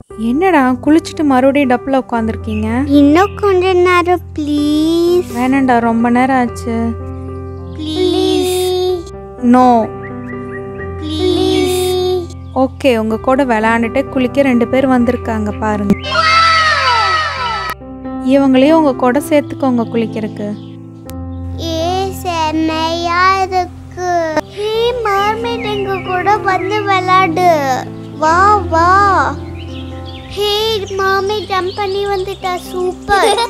என்னடா குளிச்சுட்டு மறுபடியும் டப்பில் உட்காந்துருக்கீங்க இன்னும் கொஞ்ச நேரம் ப்ளீஸ் வேணாண்டா ரொம்ப நேரம் ஆச்சு ப்ளீஸ் நோ ப்ளீஸ் ஓகே உங்க கூட விளையாண்டுட்டு குளிக்க ரெண்டு பேர் வந்திருக்காங்க பாருங்க இவங்களையும் உங்க கூட சேர்த்துக்கோங்க குளிக்கிறதுக்கு ஏ செம்மையா இருக்கு ஹே மர்மேட் எங்க கூட வந்து விளையாடு வா வா ஹே மாமி ஜம்ப் பண்ணி வந்துட்டா சூப்பர்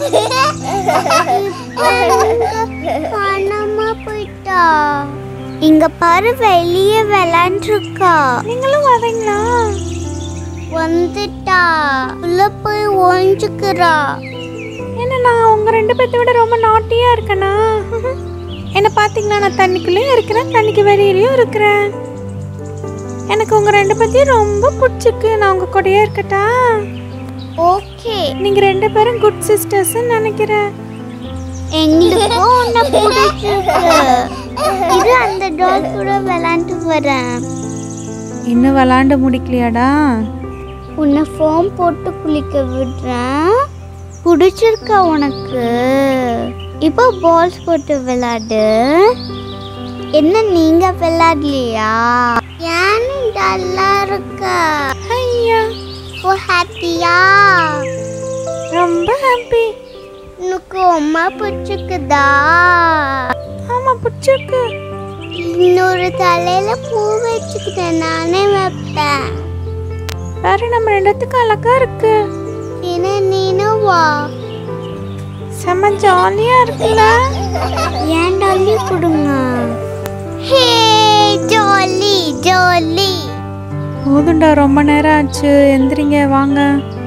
காணாம போயிட்டா இங்க பாரு வெளியே விளையாண்டுருக்கா நீங்களும் வரீங்களா வந்துட்டா உள்ள போய் ஒழிஞ்சுக்கிறா என்ன நான் உங்க ரெண்டு பேர்த்த விட ரொம்ப நாட்டியா இருக்கேனா என்ன பாத்தீங்களா நான் தண்ணிக்குள்ளேயும் இருக்கிறேன் தண்ணிக்கு வெளியிலயும் இருக்கிறேன் எனக்கு உங்க ரெண்டு பேர்த்தையும் ரொம்ப பிடிச்சிருக்கு நான் உங்க கூடயே இருக்கட்டா ஓகே நீங்க ரெண்டு பேரும் குட் சிஸ்டர்ஸ் நினைக்கிறேன் எங்களுக்கும் உன்னை பிடிச்சிருக்கு இது அந்த டால் கூட விளையாண்டு வரேன் இன்னும் விளாண்டு முடிக்கலையாடா உன்னை ஃபோம் போட்டு குளிக்க விடுறேன் பிடிச்சிருக்கா உனக்கு இப்போ பால்ஸ் போட்டு விளையாடு என்ன நீங்க விளையாடலையா ஏன் டல்லா இருக்கா ஐயா ஓ ஹாப்பியா ரொம்ப ஹாப்பி உனக்கு அம்மா பிடிச்சிருக்குதா ஆமா பிடிச்சிருக்கு இன்னொரு தலையில பூ வச்சுக்கிட்டேன் நானே வைப்பேன் வேற நம்ம ரெண்டுத்துக்கும் அழகா இருக்கு என்ன நீனும் வா செம்ம ஜாலியா இருக்குல்ல ஏன் டாலி கொடுங்க ஹே ஜாலி ஜாலி போதும்டா ரொம்ப நேரம் ஆச்சு எந்திரிங்க வாங்க